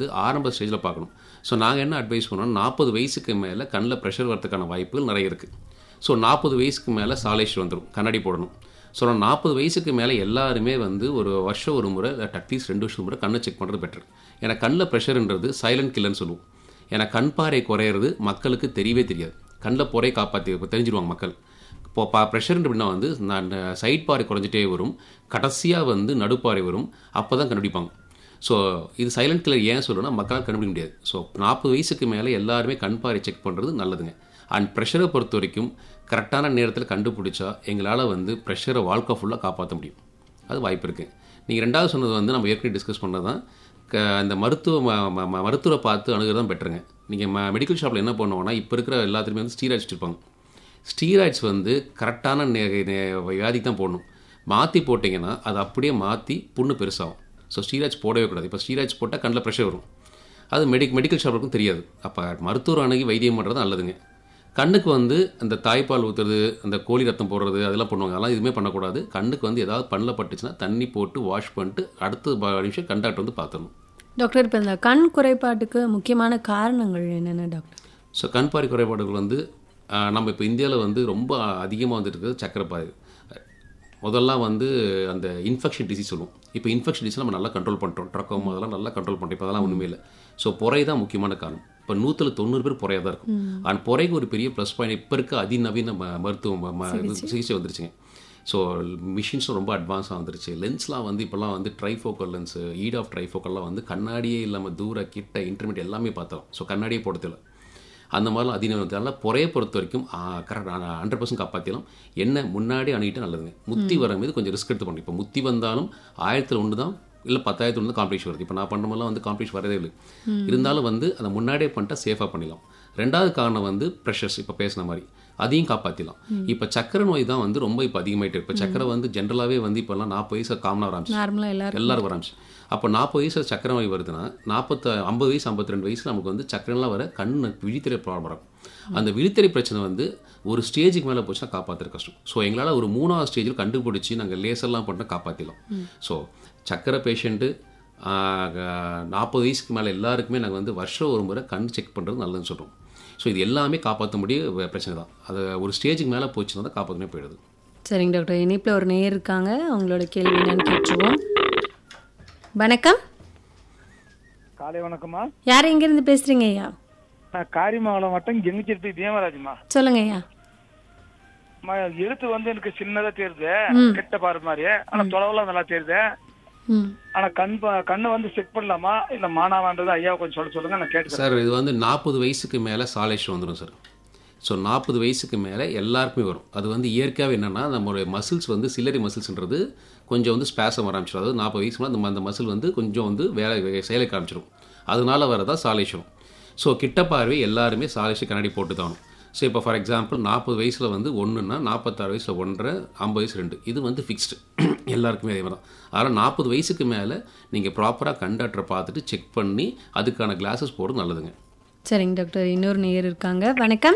வந்து ஆரம்ப ஸ்டேஜில் பார்க்கணும் ஸோ நாங்கள் என்ன அட்வைஸ் பண்ணோம் நாற்பது வயசுக்கு மேலே கண்ணில் ப்ரெஷர் வரதுக்கான வாய்ப்புகள் நிறைய இருக்குது ஸோ நாற்பது வயசுக்கு மேலே சாலேஷ் வந்துடும் கண்ணாடி போடணும் ஸோ நான் நாற்பது வயசுக்கு மேலே எல்லாருமே வந்து ஒரு வருஷம் ஒரு முறை அட்லீஸ்ட் ரெண்டு வருஷம் முறை கண்ணை செக் பண்ணுறது பெட்டர் ஏன்னா கண்ணில் ப்ரெஷர்ன்றது சைலண்ட் கில்லர்னு சொல்லுவோம் ஏன்னா கண் பாறை குறையிறது மக்களுக்கு தெரியவே தெரியாது கண்ணில் பொறை காப்பாற்றி தெரிஞ்சிருவாங்க மக்கள் இப்போ பா ப்ரெஷர் அப்படின்னா வந்து நான் சைட் பாறை குறைஞ்சிட்டே வரும் கடைசியாக வந்து நடுப்பாறை வரும் அப்போ தான் கண்டுபிடிப்பாங்க ஸோ இது சைலண்ட் கில்லர் ஏன் சொல்லணும்னா மக்களால் கண்டுபிடிக்க முடியாது ஸோ நாற்பது வயசுக்கு மேலே எல்லாருமே கண் பாறை செக் பண்ணுறது நல்லதுங்க அண்ட் ப்ரெஷரை பொறுத்த வரைக்கும் கரெக்டான நேரத்தில் கண்டுபிடிச்சா எங்களால் வந்து ப்ரெஷரை வாழ்க்கை ஃபுல்லாக காப்பாற்ற முடியும் அது வாய்ப்பு இருக்குது நீங்கள் ரெண்டாவது சொன்னது வந்து நம்ம ஏற்கனவே டிஸ்கஸ் பண்ணது தான் க அந்த மருத்துவ ம ம- ம- மருத்துவரை பார்த்து அணுகிறது தான் பெட்டருங்க நீங்கள் ம மெடிக்கல் ஷாப்பில் என்ன பண்ணுவோம்னா இப்போ இருக்கிற எல்லாத்துலேயுமே வந்து ஸ்டீராய்ட்ஸ் வச்சுருப்பாங்க ஸ்டீராய்ட்ஸ் வந்து கரெக்டான நே நே- வியாதிக்கு தான் போடணும் மாற்றி போட்டிங்கன்னா அது அப்படியே மாற்றி புண்ணு பெருசாகும் ஸோ ஸ்டீராய்ட்ஸ் போடவே கூடாது இப்போ ஸ்டீராய்ட்ஸ் போட்டால் கண்ணில் ப்ரெஷர் வரும் அது மெடி மெடிக்கல் ஷாப்புக்கும் தெரியாது அப்போ மருத்துவர் அணுகி வைத்தியம் பண்ணுறது நல்லதுங்க கண்ணுக்கு வந்து அந்த தாய்ப்பால் ஊற்றுறது அந்த கோழி ரத்தம் போடுறது அதெல்லாம் பண்ணுவாங்க அதெல்லாம் எதுவுமே பண்ணக்கூடாது கண்ணுக்கு வந்து ஏதாவது பண்ணில் பட்டுச்சுன்னா தண்ணி போட்டு வாஷ் பண்ணிட்டு அடுத்த ப- நிமிஷம் கண்டாக்டர் வந்து பார்த்துடணும் டாக்டர் இப்போ இந்த கண் குறைபாட்டுக்கு முக்கியமான காரணங்கள் என்னென்ன டாக்டர் ஸோ கண் பாறை குறைபாடுகள் வந்து ஆஹ், நம்ம இப்போ இந்தியாவில் வந்து ரொம்ப அதிகமாக வந்துட்டு இருக்குது சக்கரை பாறை முதல்லாம் வந்து அந்த இன்ஃபெக்ஷன் டிசீஸ் சொல்லுவோம் இப்போ இன்ஃபெக்ஷன் டிசீஸ் நம்ம நல்லா கண்ட்ரோல் பண்ணுறோம் ட்ரக்கம் அதெல்லாம் நல்லா கண்ட்ரோல் பண்ணுறோம் இப்போ அதெல்லாம் ஒன்றுமே இல்லை ஸோ பொறை தான் முக்கியமான காரணம் இப்போ நூற்றில் தொண்ணூறு பேர் பொறையாக தான் இருக்கும் ஆனால் பொறைக்கு ஒரு பெரிய ப்ளஸ் பாயிண்ட் இப்போ இருக்க அதிநவீன ம மருத்துவ ம- ம- இது சிகிச்சை வந்துருச்சுங்க ஸோ மிஷின்ஸும் ரொம்ப அட்வான்ஸாக வந்துருச்சு லென்ஸ்லாம் வந்து இப்போல்லாம் வந்து ட்ரைஃபோக்கல் லென்ஸ் ஈட் ஆஃப் ட்ரைஃபோக்கல்லாம் வந்து கண்ணாடியே இல்லாமல் தூர கிட்ட இன்டர்மீடியட் எல்லாமே பார்த்தோம் ஸோ கண்ணாடியே போடுறதில்ல அந்த மாதிரிலாம் அதிகம் அதனால் பொறையை பொறுத்த வரைக்கும் கரெக்ட் ஹண்ட்ரட் பர்சன்ட் காப்பாற்றலாம் என்ன முன்னாடி அணுகிட்டு நல்லதுங்க முத்தி வர மீது கொஞ்சம் ரிஸ்க் எடுத்து பண்ணணும் இப்போ முத்தி வந்தாலும் ஆயிரத்தில் ஒன்று தான் இல்லை பத்தாயிரத்தில் ஒன்று காம்ப்ளிஷ் வருது இப்போ நான் பண்ணுற மாதிரிலாம் வந்து காம்ப்ளிஷ் வரதே இல்லை இருந்தாலும் வந்து அதை முன்னாடியே பண்ணிட்டா சேஃபாக பண்ணிடலாம் ரெண்டாவது காரணம் வந்து ப்ரெஷர்ஸ் இப்போ பேசின மாதிரி அதையும் காப்பாற்றிடலாம் இப்போ சக்கரை நோய் தான் வந்து ரொம்ப இப்போ அதிகமாயிட்டு இருக்கு. இப்போ சக்கரை வந்து ஜென்ரலாகவே வந்து இப்போல்லாம் நாற்பது வயசு காமனாக ஆரம்பிச்சு நார்மலாக எல்லாரும் எல்லாரும் வராமிச்சு அப்போ நாற்பது வயசில் சக்கரை நோய் வருதுன்னா நாற்பத்த ஐம்பது வயசு ஐம்பத்தி ரெண்டு வயசு நமக்கு வந்து சக்கரைலாம் வர கண் விழித்திரை ப்ராப்ளம் வரும் அந்த விழித்திரை பிரச்சனை வந்து ஒரு ஸ்டேஜுக்கு மேலே போச்சுன்னா காப்பாற்றுறது கஷ்டம் ஸோ எங்களால் ஒரு மூணாவது ஸ்டேஜில் கண்டுபிடிச்சி நாங்கள் லேசர்லாம் பண்ண காப்பாற்றிடலாம் ஸோ சக்கரை பேஷண்ட்டு நாற்பது வயசுக்கு மேலே எல்லாருக்குமே நாங்கள் வந்து வருஷம் ஒரு முறை கண் செக் பண்ணுறது நல்லதுன்னு சொல்கிறோம் ஸோ இது எல்லாமே காப்பாற்ற முடிய பிரச்சனை தான் அது ஒரு ஸ்டேஜுக்கு மேலே போச்சுன்னா தான் காப்பாற்றமே போயிடுது சரிங்க டாக்டர் இனிப்பில் ஒரு நேயர் இருக்காங்க அவங்களோட கேள்வி என்னன்னு கேட்டுருவோம் வணக்கம் காலை வணக்கம்மா யார் எங்கேருந்து பேசுகிறீங்க ஐயா நான் காரிமங்கலம் வட்டம் கெங்கிச்சிருப்பி தேவராஜ்மா சொல்லுங்க ஐயா அம்மா, எழுத்து வந்து எனக்கு சின்னதா தெரியுது கிட்ட பாரு மாதிரி ஆனா தொலைவுல நல்லா தெரியுது ம் ஆனா கண் பா- கண்ணை வந்து செக் பண்ணலாமா இல்ல மானாவான்றது ஐயா கொஞ்சம் சொல்ல சொல்லுங்க நான் கேட்டுக்கிறேன் சார் இது வந்து நாற்பது வயசுக்கு மேலே சாலேஷ் வந்துடும் சார் ஸோ நாற்பது வயசுக்கு மேலே எல்லாருக்குமே வரும் அது வந்து இயற்கையாகவே என்னென்னா நம்மளுடைய மசில்ஸ் வந்து சில்லரி மசில்ஸ்ன்றது கொஞ்சம் வந்து ஸ்பேசம் ஆரம்பிச்சிடும் அதாவது நாற்பது வயசுக்கு மேலே அந்த அந்த மசில் வந்து கொஞ்சம் வந்து வேலை செயலை காமிச்சிடும் அதனால வரதா சாலேஷம் ஸோ கிட்ட பார்வை எல்லாருமே சாலேஷ் கண்ணாடி போட்டு தான் ஸோ இப்போ ஃபார் எக்ஸாம்பிள் நாற்பது வயசில் வந்து ஒன்றுனா நாற்பத்தாறு வயசில் ஒன்றரை ஐம்பது வயசு ரெண்டு இது வந்து ஃபிக்ஸ்டு எல்லாருக்குமே அதே மாதிரி தான் அதனால் நாற்பது வயசுக்கு மேலே நீங்கள் ப்ராப்பராக கண் டாக்டரை பார்த்துட்டு செக் பண்ணி அதுக்கான கிளாஸஸ் போடுறது நல்லதுங்க சரிங்க டாக்டர் இன்னொரு நேயர் இருக்காங்க வணக்கம்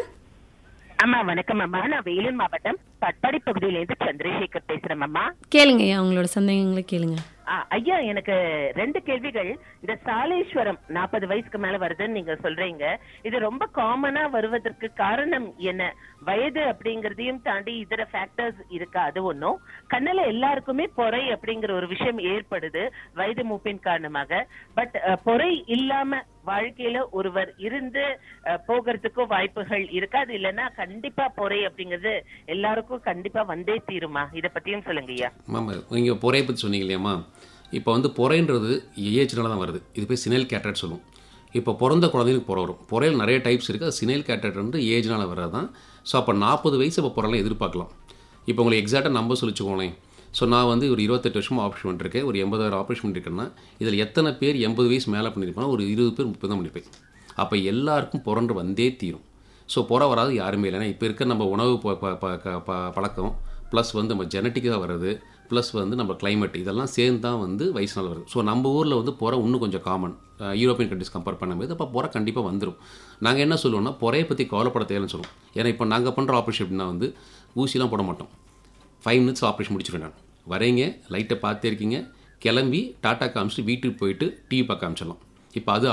அம்மா வணக்கம் அம்மா நான் வேலூர் மாவட்டம் பட்பாடி பகுதியிலேருந்து சந்திரசேகர் பேசுறேன் அம்மா கேளுங்க ஐயா உங்களோட சந்தேகங்களை கேளுங்க ஆ, ஐயா எனக்கு ரெண்டு கேள்விகள் இந்த சாலேஸ்வரம் நாற்பது வயசுக்கு மேல வருதுன்னு நீங்க சொல்றீங்க இது ரொம்ப காமனா வருவதற்கு காரணம் என்ன வயது அப்படிங்கறதையும் தாண்டி இதர ஃபேக்டர்ஸ் இருக்கா அது ஒண்ணும் கண்ணுல எல்லாருக்குமே பொறை அப்படிங்கிற ஒரு விஷயம் ஏற்படுது வயது மூப்பின் காரணமாக பட் பொறை இல்லாம வாழ்க்கையில ஒருவர் இருந்து அஹ், போகிறதுக்கும் வாய்ப்புகள் இருக்கா அது இல்லைன்னா கண்டிப்பா பொறை அப்படிங்கிறது எல்லாருக்கும் கண்டிப்பா வந்தே தீருமா இத பத்தியும் சொல்லுங்க ஐயா மாமா நீங்கள் பொறையை பற்றி சொன்னீங்க இல்லையாம்மா இப்போ வந்து பொறைன்றது ஏஜ்னால தான் வருது இது போய் சினைல் கேட்டட் சொல்லுவோம் இப்போ பிறந்த குழந்தைங்களுக்கு பொறை வரும் பொறையில் நிறைய டைப்ஸ் இருக்குது அது சினைல் கேட்டட்ன்றது ஏஜ்னால வர்றது தான் ஸோ அப்போ நாற்பது வயசு இப்போ பொறைலாம் எதிர்பார்க்கலாம் இப்போ உங்களுக்கு எக்ஸாக்டாக நம்பர் சொல்லிச்சுக்கோங்களேன் ஸோ நான் வந்து ஒரு இருபத்தெட்டு வருஷமாக ஆப்ரேஷன் பண்ணிருக்கேன் ஒரு எண்பதாயிரம் ஆப்ரேஷன் பண்ணியிருக்கேன்னா இதில் எத்தனை பேர் எண்பது வயசு மேலே பண்ணியிருப்பாங்க ஒரு இருபது பேர் முப்பது தான் பண்ணியிருப்பேன் அப்போ எல்லாருக்கும் புறன்று வந்தே தீரும் ஸோ புற வராது யாருமே இல்லை ஏன்னா இப்போ இருக்க நம்ம உணவு ப- ப- ப- க- ப- பழக்கம் ப்ளஸ் வந்து நம்ம ஜெனட்டிக்காக வர்றது ப்ளஸ் வந்து நம்ம climate இதெல்லாம் சேர்ந்து தான் வந்து வயசுனால வருது ஸோ நம்ம ஊரில் வந்து புற இன்னும் கொஞ்சம் காமன் யூரோப்பியன் கண்ட்ரிஸ் கம்பேர் பண்ணும்போது அப்போ புற கண்டிப்பாக வந்துடும் நாங்கள் என்ன சொல்லுவோம்னா புறையை பற்றி கவலைப்பட தேவைன்னு சொல்லுவோம் ஏன்னா இப்போ நாங்கள் பண்ணுற ஆப்ரேஷன் எப்படின்னா வந்து ஊசிலாம் போட மாட்டோம் ஃபைவ் மினிட்ஸ் ஆப்ரேஷன் முடிச்சிருவேன் நான் வரீங்க லைட்டை பார்த்தே இருக்கீங்க கிளம்பி டாட்டா காமிச்சிட்டு வீட்டுக்கு போயிட்டு டிவி பார்க்க காமிச்சிடலாம் இப்போ அது